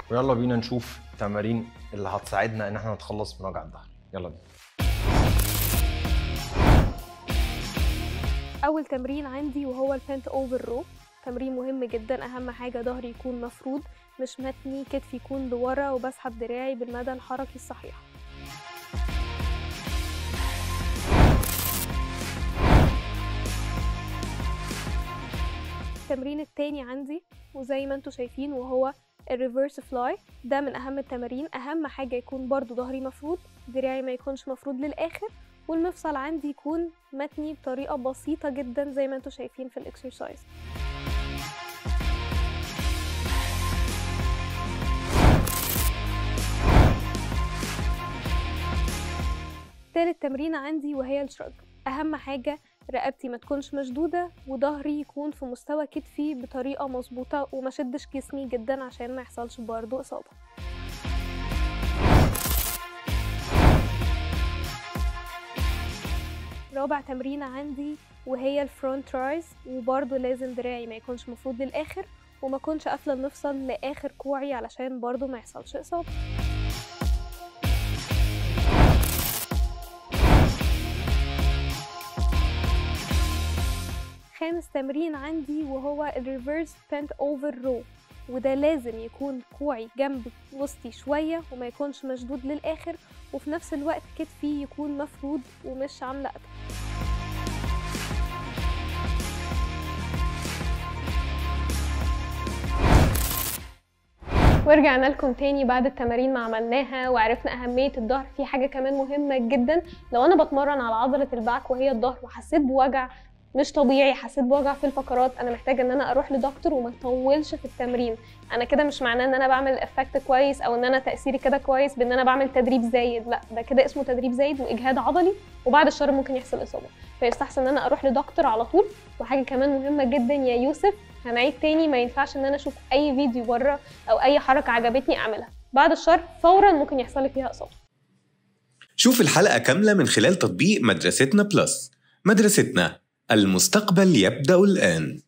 ويلا بينا نشوف التمارين اللي هتساعدنا ان احنا نتخلص من وجع الظهر يلا بينا اول تمرين عندي وهو البنت اوفر رو تمرين مهم جدا اهم حاجه ظهري يكون مفرود مش متني كتفي يكون لورا وبسحب دراعي بالمدى الحركي الصحيح التمرين التاني عندي وزي ما انتوا شايفين وهو الريفرس فلاي ده من اهم التمارين اهم حاجه يكون برضو ظهري مفرود دراعي ما يكونش مفرود للاخر والمفصل عندي يكون متني بطريقه بسيطه جدا زي ما انتوا شايفين في الاكسرسايز تالت تمرين عندي وهي الشرج اهم حاجه رقبتي ما تكونش مشدوده وظهري يكون في مستوى كتفي بطريقه مظبوطه وما شدش جسمي جدا عشان ما يحصلش برضو اصابه رابع تمرينة عندي وهي الفرونت رايز وبرضو لازم دراعي ما يكونش مفروض للآخر وما كنش قافلة المفصل لآخر كوعي علشان برضو ما يحصلش إصابة خامس تمرين عندي وهو الريفرس بنت اوفر رو وده لازم يكون كوعي جنب وسطي شوية وما يكونش مشدود للآخر وفي نفس الوقت كتفي يكون مفرود ومش عاملة قطع ورجعنا لكم تاني بعد التمارين ما عملناها وعرفنا أهمية الظهر في حاجة كمان مهمة جدا لو أنا بتمرن على عضلة الباك وهي الظهر وحسيت بوجع مش طبيعي حسيت بوجع في الفقرات انا محتاجه ان انا اروح لدكتور وما اطولش في التمرين انا كده مش معناه ان انا بعمل افكت كويس او ان انا تاثيري كده كويس بان انا بعمل تدريب زايد لا ده كده اسمه تدريب زايد واجهاد عضلي وبعد الشر ممكن يحصل اصابه فيستحسن ان انا اروح لدكتور على طول وحاجه كمان مهمه جدا يا يوسف هنعيد تاني ما ينفعش ان انا اشوف اي فيديو بره او اي حركه عجبتني اعملها بعد الشر فورا ممكن يحصل لي فيها اصابه شوف الحلقة كاملة من خلال تطبيق مدرستنا بلس مدرستنا المستقبل يبدأ الآن